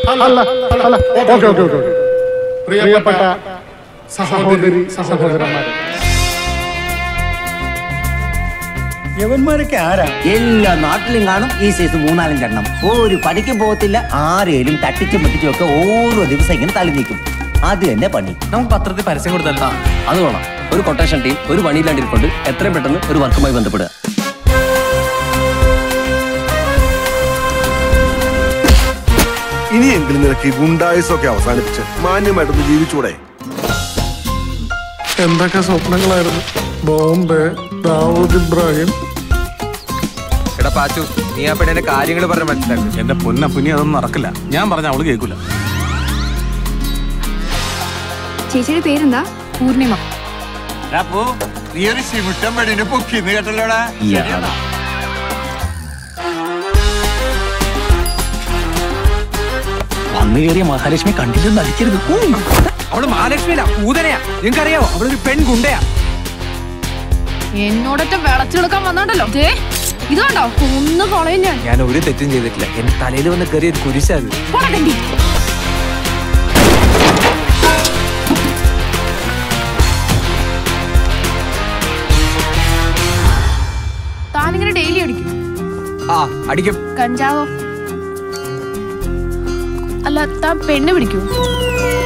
അല്ല അല്ല okay okay okay പ്രിയപ്പെട്ട സഹോദരി സഹോദരന്മാരെ യവന്മാരൊക്കെ ആരാ എല്ലാ നാട്ടിലും കാണും ഈ സൈസ് മൂന്നാലഞ്ചെണ്ണം ഒരു പണിക്കും പോകത്തില്ല ആരേലും തട്ടിച്ചും മുട്ടിച്ചും ഒക്കെ ഓരോ ദിവസം ഇങ്ങനെ തള്ളി നീക്കും അത് തന്നെ പണി നമുക്ക് പത്രത്തിൽ പരസ്യം കൊടുത്തല്ല അത് വേണം ഒരു കൊട്ടേഷൻ ടീം ഒരു പണിയില്ലാണ്ടിരിക്കൊണ്ട് എത്രയും പെട്ടെന്ന് ഒരു വർക്കുമായി ബന്ധപ്പെടുക ഇനിയെങ്കിലും നിനക്ക് ഈ ഗുണ്ടായുസൊക്കെ അവസാനിപ്പിച്ച് മാന്യമായിട്ടൊന്ന് ജീവിച്ചൂടെ എന്തൊക്കെ സ്വപ്നങ്ങളായിരുന്നു ബോംബെ ദാവൂദ് ഇബ്രാഹിം എടാ പാച്ചു നീ ആ പെണ്ണിന്റെ കാര്യങ്ങൾ പറഞ്ഞ് മനസ്സിലാക്കും എന്റെ പൊന്ന പുനി അതൊന്നും നടക്കില്ല ഞാൻ പറഞ്ഞ അവള് കേൾക്കൂല ചേച്ചിയുടെ പേരെന്താ പൂർണിമ നീ ഒരു ശിമുട്ടം പെണ്ണിനെ പൊക്കിന്ന് കേട്ടല്ലോടാ വന്നു കയറിയ മഹാലക്ഷ്മി കണ്ടില്ലെന്ന് അടിക്കരുത് അവള് മഹാലക്ഷ്മിയല്ല പൂതനയാ നിങ്ങൾക്കറിയാവോ അവളൊരു പെൺകുണ്ടയാ എന്നോടൊറ്റ വിളച്ചെടുക്കാൻ വന്നോണ്ടല്ലോ ദേ, ഇത് കണ്ടോ ഒന്ന് കളയും ഞാൻ ഞാൻ ഒരു തെറ്റും ചെയ്തിട്ടില്ല എന്റെ തലയിൽ വന്ന് കയറിയ കുരിശാത് പോടാ തെണ്ടി. താനിങ്ങനെ ഡെയിലി അടിക്കും ആ അടിക്കും കഞ്ചാവോ അല്ല താൻ പെണ്ണ് പിടിക്കൂ